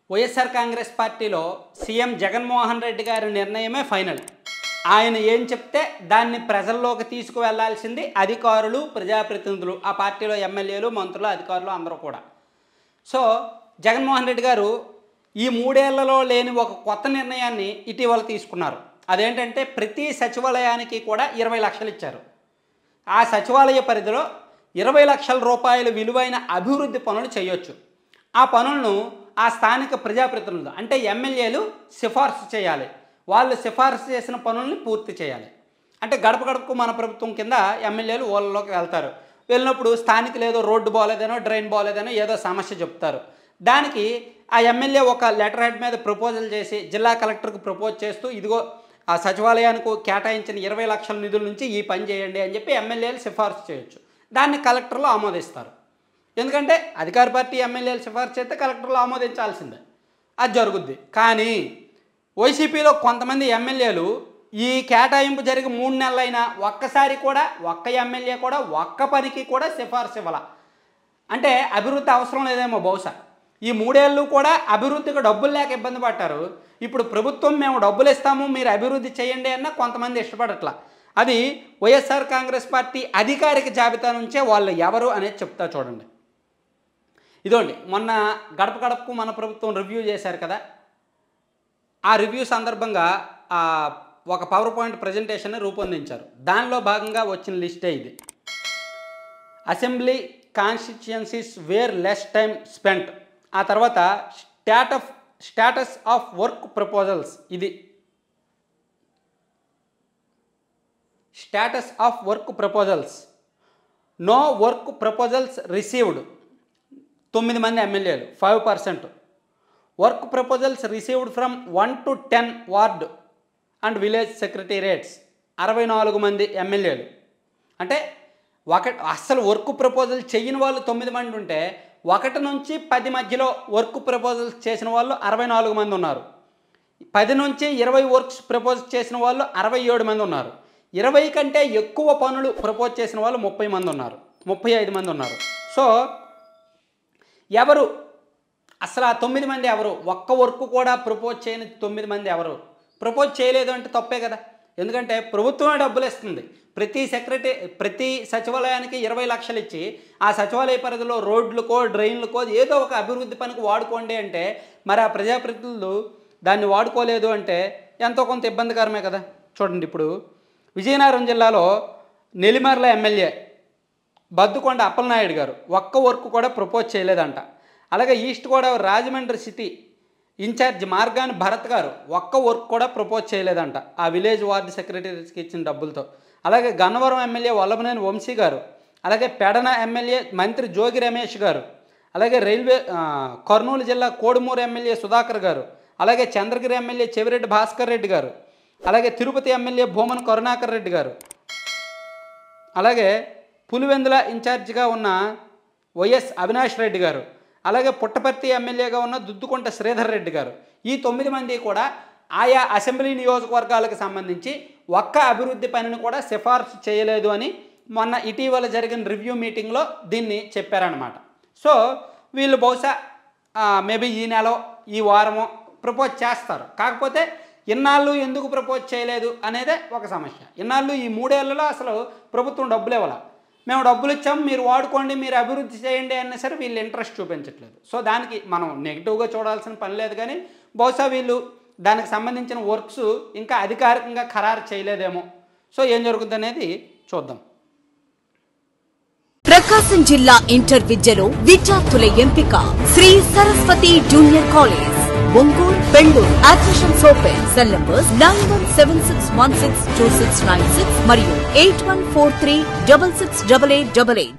వైఎస్ఆర్ కాంగ్రెస్ పార్టీలో సీఎం జగన్మోహన్ రెడ్డి గారి నిర్ణయమే ఫైనల్ ఆయన ఏం చెప్తే దాన్ని ప్రజల్లోకి తీసుకువెళ్లాల్సింది అధికారులు ప్రజాప్రతినిధులు ఆ పార్టీలో ఎమ్మెల్యేలు మంత్రులు అధికారులు అందరూ కూడా సో జగన్మోహన్ రెడ్డి గారు ఈ మూడేళ్లలో లేని ఒక కొత్త నిర్ణయాన్ని ఇటీవల తీసుకున్నారు అదేంటంటే ప్రతి సచివాలయానికి కూడా ఇరవై లక్షలు ఇచ్చారు ఆ సచివాలయ పరిధిలో ఇరవై లక్షల రూపాయల విలువైన అభివృద్ధి పనులు చేయొచ్చు ఆ పనులను ఆ స్థానిక ప్రజాప్రతినిధులు అంటే ఎమ్మెల్యేలు సిఫార్సు చేయాలి వాళ్ళు సిఫార్సు చేసిన పనుల్ని పూర్తి చేయాలి అంటే గడప గడపకు మన ప్రభుత్వం కింద ఎమ్మెల్యేలు ఊళ్ళలోకి వెళ్తారు వెళ్ళినప్పుడు స్థానికులు ఏదో రోడ్డు బాగోలేదనో డ్రైన్ బాగోలేదనో ఏదో సమస్య చెప్తారు దానికి ఆ ఎమ్మెల్యే ఒక లెటర్ హెడ్ మీద ప్రపోజల్ చేసి జిల్లా కలెక్టర్కి ప్రపోజ్ చేస్తూ ఇదిగో ఆ సచివాలయానికి కేటాయించిన ఇరవై లక్షల నిధుల నుంచి ఈ పని చేయండి అని చెప్పి ఎమ్మెల్యేలు సిఫార్సు చేయొచ్చు దాన్ని కలెక్టర్లు ఆమోదిస్తారు ఎందుకంటే అధికార పార్టీ ఎమ్మెల్యేలు సిఫార్సు చేస్తే కలెక్టర్లు ఆమోదించాల్సిందే అది జరుగుద్ది కానీ వైసీపీలో కొంతమంది ఎమ్మెల్యేలు ఈ కేటాయింపు జరిగి మూడు నెలలైనా ఒక్కసారి కూడా ఒక్క ఎమ్మెల్యే కూడా ఒక్క పనికి కూడా సిఫార్సు ఇవ్వాల అంటే అభివృద్ధి అవసరం లేదేమో బహుశా ఈ మూడేళ్ళు కూడా అభివృద్ధికి డబ్బులు లేక ఇబ్బంది పడ్డారు ఇప్పుడు ప్రభుత్వం మేము డబ్బులు ఇస్తాము మీరు అభివృద్ధి చేయండి అన్న కొంతమంది ఇష్టపడట్లా అది వైఎస్ఆర్ కాంగ్రెస్ పార్టీ అధికారిక జాబితా నుంచే వాళ్ళు ఎవరు అనేది చెప్తా చూడండి ఇదోండి మొన్న గడప గడపకు మన ప్రభుత్వం రివ్యూ చేశారు కదా ఆ రివ్యూ సందర్భంగా ఆ, ఒక పవర్ పాయింట్ ప్రజెంటేషన్ రూపొందించారు దానిలో భాగంగా వచ్చిన లిస్టే ఇది assembly constituencies where less time spent ఆ తర్వాత stat of status of work proposals ఇది status of work proposals no work proposals received తొమ్మిది మంది ఎమ్మెల్యేలు five percent work proposals received from one to ten ward and village secretariats అరవై నాలుగు మంది ఎమ్మెల్యేలు అంటే ఒక అస్సలు వర్క్ ప్రపోజల్ చేయని వాళ్ళు తొమ్మిది మంది ఉంటే ఒకటి నుంచి పది మధ్యలో వర్క్ ప్రపోజల్స్ చేసిన వాళ్ళు అరవై నాలుగు మంది ఉన్నారు పది నుంచి ఇరవై వర్క్స్ ప్రపోజ్ చేసిన వాళ్ళు అరవై ఏడు మంది ఉన్నారు ఇరవై కంటే ఎక్కువ పనులు ప్రపోజ్ చేసిన వాళ్ళు ముప్పై మంది ఉన్నారు ముప్పై ఐదు మంది ఉన్నారు సో ఎవరు అసలు ఆ తొమ్మిది మంది ఎవరు ఒక్క వర్క్ కూడా ప్రపోజ్ చేయని తొమ్మిది మంది ఎవరు ప్రపోజ్ చేయలేదు అంటే తప్పే కదా ఎందుకంటే ప్రభుత్వమే డబ్బులు ఇస్తుంది ప్రతి సెక్రటరీ ప్రతి సచివాలయానికి ఇరవై లక్షలు ఇచ్చి ఆ సచివాలయ పరిధిలో రోడ్లకో డ్రైన్లకో ఏదో ఒక అభివృద్ధి పనికి వాడుకోండి అంటే మరి ఆ ప్రజాప్రతినిధులు దాన్ని వాడుకోలేదు అంటే ఎంతో కొంత ఇబ్బందికరమే కదా చూడండి ఇప్పుడు విజయనగరం జిల్లాలో నెల్లిమర్ల ఎమ్మెల్యే బద్దుకొండ అప్పలనాయుడు గారు ఒక్క వర్క్ కూడా ప్రపోజ్ చేయలేదంట అలాగే East Godavari Rajahmundry city in-charge Margani Bharat గారు ఒక్క వర్క్ కూడా ప్రపోజ్ చేయలేదంట ఆ విలేజ్ వార్డు సెక్రటరీస్కి ఇచ్చిన డబ్బులతో అలాగే గన్నవరం ఎమ్మెల్యే వల్లభనేని వంశీ గారు అలాగే పెడన ఎమ్మెల్యే మంత్రి జోగి రమేష్ గారు అలాగే రైల్వే ఆ, కర్నూలు జిల్లా కోడుమూరు ఎమ్మెల్యే సుధాకర్ గారు అలాగే చంద్రగిరి ఎమ్మెల్యే చెవిరెడ్డి భాస్కర్ రెడ్డి గారు అలాగే తిరుపతి ఎమ్మెల్యే భూమన్ కరుణాకర్ రెడ్డి గారు అలాగే పులివెందుల ఇన్ఛార్జిగా ఉన్న వైఎస్ అవినాష్ రెడ్డి గారు అలాగే పుట్టపర్తి ఎమ్మెల్యేగా ఉన్న దుద్దుకుంట శ్రీధర్ రెడ్డి గారు ఈ తొమ్మిది మంది కూడా ఆయా అసెంబ్లీ నియోజకవర్గాలకు సంబంధించి ఒక్క అభివృద్ధి పనిని కూడా సిఫార్సు చేయలేదు అని మొన్న ఇటీవల జరిగిన రివ్యూ మీటింగ్లో దీన్ని చెప్పారనమాట సో వీళ్ళు బహుశా మేబీ ఈ నెల ఈ వారమో ప్రపోజ్ చేస్తారు కాకపోతే ఇన్నాళ్ళు ఎందుకు ప్రపోజ్ చేయలేదు అనేదే ఒక సమస్య ఇన్నాళ్ళు ఈ మూడేళ్లలో అసలు ప్రభుత్వం డబ్బులు ఇవ్వాల మేము డబ్బులు ఇచ్చాం మీరు వాడుకోండి మీరు అభివృద్ధి చేయండి అన్నా సరే వీళ్ళు ఇంట్రెస్ట్ చూపించట్లేదు సో దానికి మనం నెగిటివ్గా చూడాల్సిన పని లేదు కానీ బహుశా వీళ్ళు దానికి సంబంధించిన వర్క్స్ ఇంకా అధికారికంగా ఖరారు చేయలేదేమో సో ఏం జరుగుతుంది అనేది చూద్దాం ప్రకాశం జిల్లా ఇంటర్ విద్యలో విద్యార్థుల ఎంపిక Shri Saraswati junior college Ongole Bengaluru admissions open cell numbers nine one seven six one six two six nine six మరియు eight one four three double six double eight double eight